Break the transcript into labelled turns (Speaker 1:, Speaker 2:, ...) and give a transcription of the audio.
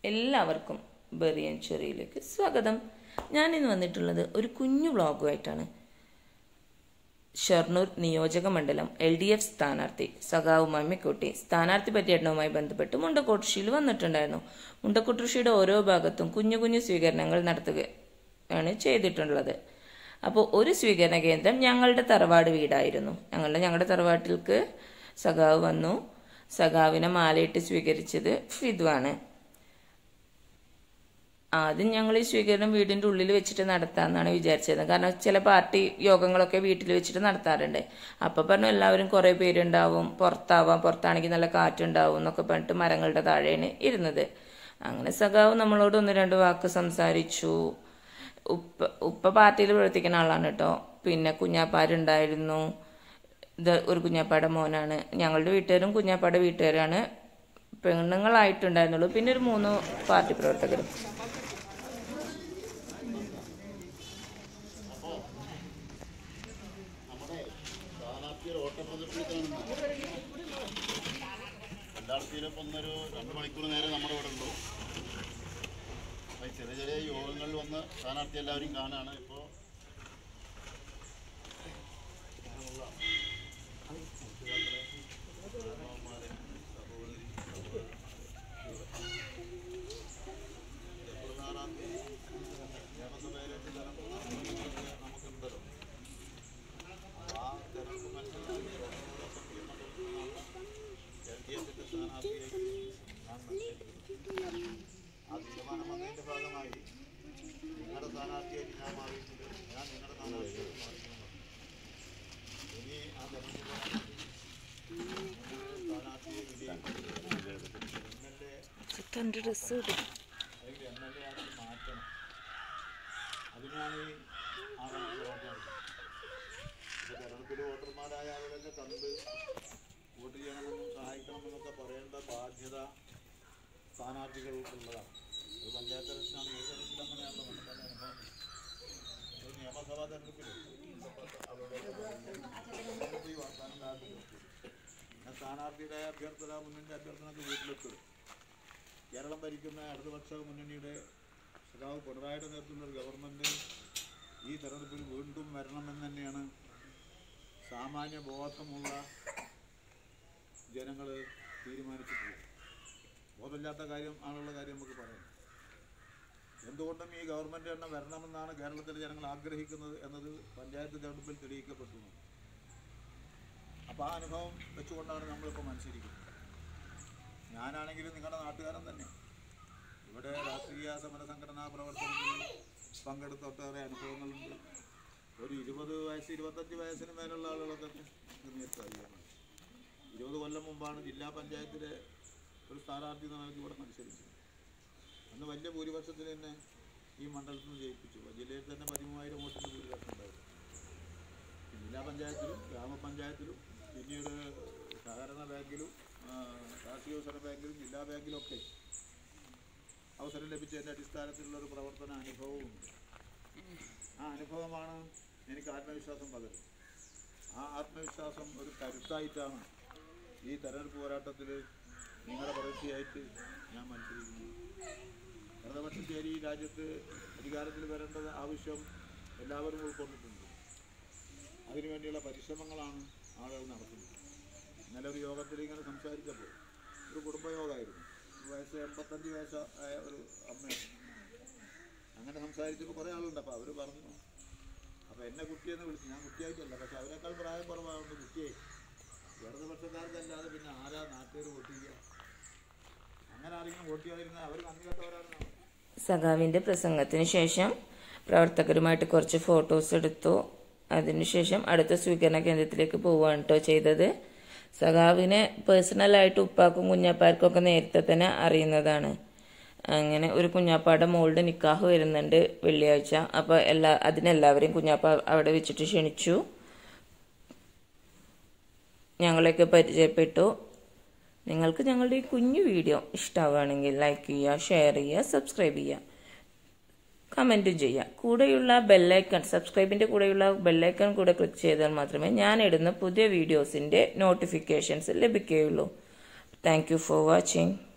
Speaker 1: എല്ലാവർക്കും ബെറിയൻ ചെറിയിലേക്ക് സ്വാഗതം ഞാനിന്ന് വന്നിട്ടുള്ളത് ഒരു കുഞ്ഞു വ്ളോഗുമായിട്ടാണ് ഷൊർണൂർ നിയോജക മണ്ഡലം എൽ ഡി എഫ് സ്ഥാനാർത്ഥി സഖാവ് മമ്മിക്കുട്ടി സ്ഥാനാർത്ഥി പര്യടനവുമായി ബന്ധപ്പെട്ട് മുണ്ടക്കോട്ടുഷിയിൽ വന്നിട്ടുണ്ടായിരുന്നു മുണ്ടക്കോട്ടുഷിയുടെ ഓരോ ഭാഗത്തും കുഞ്ഞു കുഞ്ഞു സ്വീകരണങ്ങൾ നടത്തുകയാണ് ചെയ്തിട്ടുള്ളത് അപ്പോൾ ഒരു സ്വീകരണ കേന്ദ്രം ഞങ്ങളുടെ തറവാട് വീടായിരുന്നു ഞങ്ങളുടെ ഞങ്ങളുടെ തറവാട്ടിലേക്ക് സഖാവ് വന്നു സഖാവിനെ മാലയിട്ട് സ്വീകരിച്ചത് ഫിദ്വാണ് ആദ്യം ഞങ്ങൾ ഈ സ്വീകരണം വീടിന്റെ ഉള്ളിൽ വെച്ചിട്ട് നടത്താമെന്നാണ് വിചാരിച്ചത് കാരണം ചില പാർട്ടി യോഗങ്ങളൊക്കെ വീട്ടിൽ വെച്ചിട്ട് നടത്താറുണ്ട് അപ്പൊ പറഞ്ഞു എല്ലാവരും കുറെ പേരുണ്ടാവും പുറത്താവാം പുറത്താണെങ്കിൽ നല്ല കാറ്റുണ്ടാവും എന്നൊക്കെ പറഞ്ഞിട്ട് മരങ്ങളുടെ താഴെയാണ് ഇരുന്നത് അങ്ങനെ സഖാവ് നമ്മളോട് ഒന്ന് രണ്ട് വാക്ക് സംസാരിച്ചു ഉപ്പ ഉപ്പ പാർട്ടിയിൽ പ്രവർത്തിക്കുന്ന ആളാണ് കേട്ടോ പിന്നെ കുഞ്ഞാപ്പാരുണ്ടായിരുന്നു ഇത് ഒരു കുഞ്ഞാപ്പാടെ മോനാണ് ഞങ്ങളുടെ വീട്ടുകാരും കുഞ്ഞാപ്പാടെ വീട്ടുകാരാണ് പെണ്ണുങ്ങളായിട്ടുണ്ടായിരുന്നുള്ളൂ പിന്നെ ഒരു മൂന്ന് പാർട്ടി പ്രവർത്തകരും
Speaker 2: രണ്ടായിരത്തിയിലും ഒന്നൊരു രണ്ട് മണിക്കൂർ നേരം നമ്മുടെ ഇവിടെ ഉള്ളൂ അപ്പോൾ ഈ ചെറിയ ചെറിയ യോഗങ്ങളിൽ വന്ന് സ്ഥാനാർത്ഥി എല്ലാവരും കാണുകയാണ് ഇപ്പോൾ നമുക്കുണ്ടല്ലോ അപ്പോൾ ആ തെരഞ്ഞെടുപ്പ് മത്സരം എൽഡിഎഫിന്റെ സ്ഥാനാർത്ഥിയെ കാണണം. ആ തീരുമാനം വന്നതിന്റെ ഭാഗമായി നിങ്ങളുടെ സ്ഥാനാർത്ഥിയായിട്ട് ഞാൻ മാറിയിട്ടുണ്ട് ഞാൻ നിങ്ങളുടെ സ്ഥാനാർത്ഥിയായിട്ട് മാറിയിട്ടുണ്ട് ഇനി ആ തെരഞ്ഞെടുപ്പ് സ്ഥാനാർത്ഥിയെ വിജയിക്കും എം എൽ എ
Speaker 1: ഡ്രസ്
Speaker 2: അല്ലെങ്കിൽ എം എൽ എ ആക്കി മാറ്റണം അതിനാണ് ഈ ആറാം പ്രവർത്തനം ഇപ്പോൾ തെരഞ്ഞെടുപ്പിൽ വോട്ടർമാരായ ആളുകളൊക്കെ കണ്ട് വോട്ട് ചെയ്യണമെന്നും സഹായിക്കണമെന്നൊക്കെ പറയേണ്ട ബാധ്യത സ്ഥാനാർത്ഥികൾക്കുള്ളതാണ് അത് പഞ്ചായത്ത് ഇലക്ഷനാണ് ഏത് ഇലക്ഷനിലും അങ്ങനെയാണല്ലോ നമുക്ക് തന്നെ അനുഭവം ഒരു നിയമസഭാ തെരഞ്ഞെടുപ്പിൽ ഈ വാഗ്ദാനം കാട്ടില്ല. പിന്നെ സ്ഥാനാർത്ഥിയുടെ അഭ്യർത്ഥന മുന്നണിയുടെ അഭ്യർത്ഥനക്ക് വീട്ടിലെത്തും കേരളം ഭരിക്കുന്ന ഇടതുപക്ഷ മുന്നണിയുടെ സഖാവ് പിണറായിയുടെ നേതൃത്വത്തിലുള്ള ഒരു ഗവൺമെൻറ് ഈ തെരഞ്ഞെടുപ്പിൽ വീണ്ടും വരണമെന്ന് തന്നെയാണ് സാമാന്യ ബോധമുള്ള ജനങ്ങൾ തീരുമാനിച്ചിട്ടുള്ളത് ബോധമില്ലാത്ത കാര്യം ആണുള്ള കാര്യം നമുക്ക് പറയാം എന്തുകൊണ്ടും ഈ ഗവൺമെൻറ് എണ്ണ വരണമെന്നാണ് കേരളത്തിലെ ജനങ്ങൾ ആഗ്രഹിക്കുന്നത് എന്നത് പഞ്ചായത്ത് തെരഞ്ഞെടുപ്പിൽ തെളിയിക്കപ്പെട്ടു അപ്പോൾ ആ അനുഭവം വെച്ചുകൊണ്ടാണ് നമ്മളിപ്പോൾ മത്സരിക്കുന്നത് ഞാനാണെങ്കിലും നിങ്ങളുടെ നാട്ടുകാരൻ തന്നെ ഇവിടെ രാഷ്ട്രീയ സമര സംഘടനാ പ്രവർത്തനത്തിൽ പങ്കെടുത്ത ഒട്ടേറെ അനുഭവങ്ങളുണ്ട് ഒരു ഇരുപത് വയസ്സ് ഇരുപത്തഞ്ച് വയസ്സിന് മേലുള്ള ആളുകളൊക്കെ ഇത് നേരിട്ട് അറിയാം ഇരുപത് കൊല്ലം മുമ്പാണ് ജില്ലാ പഞ്ചായത്തിലെ ഒരു സ്ഥാനാർത്ഥി എന്ന നിലയ്ക്ക് ഇവിടെ മത്സരിച്ചത് അന്ന് വലിയ ഭൂരിപക്ഷത്തിൽ തന്നെ ഈ മണ്ഡലത്തിൽ നിന്ന് ജയിപ്പിച്ചു ജില്ലയിൽ തന്നെ പതിമൂവായിരം വോട്ടിന് ഭൂരിപക്ഷം ഉണ്ടായിരുന്നു ജില്ലാ പഞ്ചായത്തിലും ഗ്രാമപഞ്ചായത്തിലും പിന്നീട് സഹകരണ ബാങ്കിലും ആ, രാഷ്ട്രീയ വികസന ബാങ്കിലും ജില്ലാ ബാങ്കിലും ഒക്കെ അവസരം ലഭിച്ചതിൻ്റെ അടിസ്ഥാനത്തിലുള്ള ഒരു പ്രവർത്തന അനുഭവവും ഉണ്ട് ആ അനുഭവമാണ് എനിക്ക് ആത്മവിശ്വാസം പകരുന്നത് ആ ആത്മവിശ്വാസം ഒരു കരുത്തായിട്ടാണ് ഈ തെരഞ്ഞെടുപ്പ് പോരാട്ടത്തിൽ നിങ്ങളുടെ പ്രവൃത്തിയായിട്ട് ഞാൻ മത്സരിക്കുന്നത് ഇടതുപക്ഷത്തേരി ഈ രാജ്യത്ത് അധികാരത്തിൽ വരേണ്ടത് ആവശ്യം എല്ലാവരും ഉൾക്കൊണ്ടിട്ടുണ്ട് അതിനുവേണ്ടിയുള്ള പരിശ്രമങ്ങളാണ് ആളുകൾ നടത്തുന്നത് ഇന്നലെ ഒരു യോഗത്തിൽ ഇങ്ങനെ സംസാരിച്ചപ്പോൾ ഒരു കുടുംബയോഗമായിരുന്നു വയസ്സ് എൺപത്തഞ്ച് വയസ്സ് ആയ ഒരു അമ്മയാണ് അങ്ങനെ സംസാരിച്ചപ്പോൾ കുറേ ആളുണ്ട് അപ്പോൾ അവർ പറഞ്ഞു അപ്പോൾ എന്നെ കുട്ടിയെന്ന് വിളിച്ചു ഞാൻ കുട്ടിയായിട്ടല്ല പക്ഷെ അവരെക്കാൾ പ്രായം കുറവാകുമ്പോൾ കുട്ടിയായി ഇടതുപക്ഷക്കാർക്കല്ലാതെ പിന്നെ ആരാ നാട്ടുകാർ വോട്ട് ചെയ്യുക അങ്ങനെ ആരെങ്കിലും വോട്ട് ചെയ്യാതിരുന്നാൽ അവർ നന്ദി കെട്ടവരാണെന്നാണ്
Speaker 1: സഖാവിന്റെ പ്രസംഗത്തിന് ശേഷം പ്രവർത്തകരുമായിട്ട് കുറച്ച് ഫോട്ടോസ് എടുത്തു അതിനുശേഷം അടുത്ത സ്വീകരണ കേന്ദ്രത്തിലേക്ക് പോവുകയാണ് കേട്ടോ ചെയ്തത് സഖാവിനെ പേഴ്സണലായിട്ട് ഉപ്പാക്കും കുഞ്ഞാപ്പാർക്കും ഒക്കെ നേരത്തെ തന്നെ അറിയുന്നതാണ് അങ്ങനെ ഒരു കുഞ്ഞാപ്പാടെ മോളുടെ നിക്കാഹ് വരുന്നുണ്ട് വെള്ളിയാഴ്ച അപ്പോൾ എല്ലാ അതിനെല്ലാവരെയും കുഞ്ഞാപ്പ അവിടെ വെച്ചിട്ട് ക്ഷണിച്ചു ഞങ്ങളെയൊക്കെ പരിചയപ്പെട്ടു നിങ്ങൾക്ക് ഞങ്ങളുടെ ഈ കുഞ്ഞു വീഡിയോ ഇഷ്ടമാവുകയാണെങ്കിൽ ലൈക്ക് ചെയ്യുക ഷെയർ ചെയ്യുക സബ്സ്ക്രൈബ് ചെയ്യുക കമൻറ്റും ചെയ്യുക കൂടെയുള്ള ബെല്ലൈക്കൺ സബ്സ്ക്രൈബിൻ്റെ കൂടെയുള്ള ബെല്ലൈക്കൺ കൂടെ ക്ലിക്ക് ചെയ്താൽ മാത്രമേ ഞാൻ ഇടുന്ന പുതിയ വീഡിയോസിൻ്റെ നോട്ടിഫിക്കേഷൻസ് ലഭിക്കുകയുള്ളൂ താങ്ക് യു ഫോർ വാച്ചിങ്